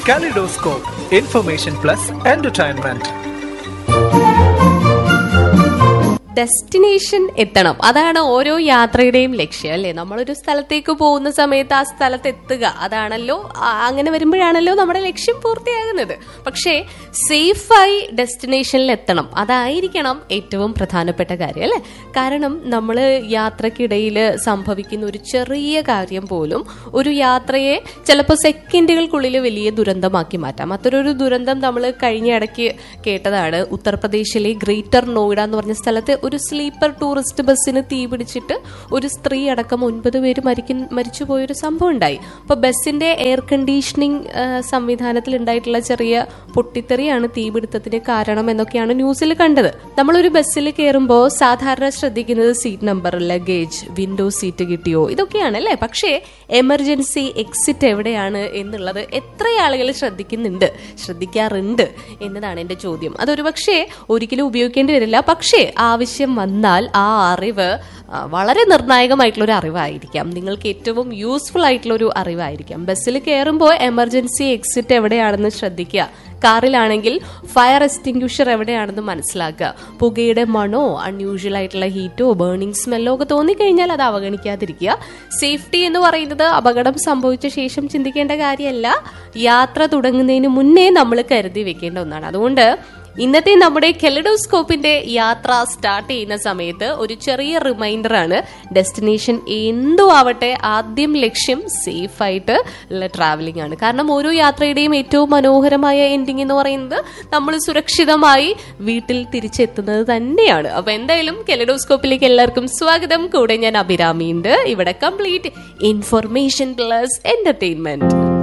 Kaleidoscope, information plus entertainment. Destination എത്തണം അതാണ് ഓരോ യാത്രയുടെയും ലക്ഷ്യം അല്ലേ നമ്മളൊരു സ്ഥലത്തേക്ക് പോകുന്ന സമയത്ത് ആ സ്ഥലത്ത് എത്തുക അതാണല്ലോ ആ, അങ്ങനെ വരുമ്പോഴാണല്ലോ നമ്മുടെ ലക്ഷ്യം പൂർത്തിയാകുന്നത് പക്ഷേ സേഫായി ഡെസ്റ്റിനേഷനിൽ എത്തണം അതായിരിക്കണം ഏറ്റവും പ്രധാനപ്പെട്ട കാര്യം അല്ലേ കാരണം നമ്മൾ യാത്രക്കിടയിൽ സംഭവിക്കുന്ന ഒരു ചെറിയ കാര്യം പോലും ഒരു യാത്രയെ ചിലപ്പോൾ സെക്കൻഡുകൾക്കുള്ളിൽ വലിയ ദുരന്തമാക്കി മാറ്റാം അത്തരൊരു ദുരന്തം നമ്മൾ കഴിഞ്ഞ ഇടയ്ക്ക് കേട്ടതാണ് ഉത്തർപ്രദേശിലെ ഗ്രേറ്റർ നോയിഡ എന്ന് പറഞ്ഞ സ്ഥലത്ത് ഒരു സ്ലീപ്പർ ടൂറിസ്റ്റ് ബസ്സിന് തീ പിടിച്ചിട്ട് ഒരു സ്ത്രീ അടക്കം ഒൻപത് പേര് മരിക്കുന്ന മരിച്ചു പോയൊരു സംഭവം ഉണ്ടായി അപ്പൊ ബസ്സിന്റെ എയർ കണ്ടീഷനിങ് സംവിധാനത്തിൽ ഉണ്ടായിട്ടുള്ള ചെറിയ പൊട്ടിത്തെറിയാണ് തീപിടുത്തത്തിന് കാരണം എന്നൊക്കെയാണ് ന്യൂസിൽ കണ്ടത് നമ്മളൊരു ബസ്സിൽ കയറുമ്പോൾ സാധാരണ ശ്രദ്ധിക്കുന്നത് seat number luggage window seat കിട്ടിയോ ഇതൊക്കെയാണ് അല്ലേ പക്ഷേ എമർജൻസി എക്സിറ്റ് എവിടെയാണ് എന്നുള്ളത് എത്ര ആളുകൾ ശ്രദ്ധിക്കുന്നുണ്ട് ശ്രദ്ധിക്കാറുണ്ട് എന്നതാണ് എന്റെ ചോദ്യം അതൊരു പക്ഷേ ഒരിക്കലും ഉപയോഗിക്കേണ്ടി വരില്ല പക്ഷേ ആവശ്യം വന്നാൽ ആ അറിവ് ആ, വളരെ നിർണായകമായിട്ടുള്ള ഒരു അറിവായിരിക്കാം നിങ്ങൾക്ക് ഏറ്റവും യൂസ്ഫുൾ ആയിട്ടുള്ള ഒരു അറിവായിരിക്കാം ബസ്സിൽ കയറുമ്പോൾ എമർജൻസി എക്സിറ്റ് എവിടെയാണെന്ന് ശ്രദ്ധിക്കുക കാറിലാണെങ്കിൽ ഫയർ എക്സ്റ്റിങ്ക്യൂഷർ എവിടെയാണെന്ന് മനസ്സിലാക്കുക പുകയുടെ മണോ അൺയൂഷ്വൽ ആയിട്ടുള്ള ഹീറ്റോ ബേണിംഗ് സ്മെല്ലോ ഒക്കെ തോന്നിക്കഴിഞ്ഞാൽ അത് അവഗണിക്കാതിരിക്കുക സേഫ്റ്റി എന്ന് പറയുന്നത് അപകടം സംഭവിച്ച ശേഷം ചിന്തിക്കേണ്ട കാര്യമല്ല യാത്ര തുടങ്ങുന്നതിന് മുന്നേ നമ്മൾ കരുതി വെക്കേണ്ട ഒന്നാണ് അതുകൊണ്ട് ഇന്നത്തെ നമ്മുടെ കെലഡോസ്കോപ്പിന്റെ യാത്ര സ്റ്റാർട്ട് ചെയ്യുന്ന സമയത്ത് ഒരു ചെറിയ റിമൈൻഡർ ആണ് ഡെസ്റ്റിനേഷൻ എന്തു ആവട്ടെ ആദ്യം ലക്ഷ്യം സേഫ് ആയിട്ട് ഉള്ള ട്രാവലിംഗ് ആണ് കാരണം ഓരോ യാത്രയുടെയും ഏറ്റവും മനോഹരമായ എൻഡിങ് എന്ന് പറയുന്നത് നമ്മൾ സുരക്ഷിതമായി വീട്ടിൽ തിരിച്ചെത്തുന്നത് തന്നെയാണ് അപ്പൊ എന്തായാലും കെലഡോസ്കോപ്പിലേക്ക് എല്ലാവർക്കും സ്വാഗതം കൂടെ ഞാൻ അഭിരാമിയുണ്ട് ഇവിടെ കംപ്ലീറ്റ് ഇൻഫർമേഷൻ പ്ലസ് എന്റർടൈൻമെന്റ്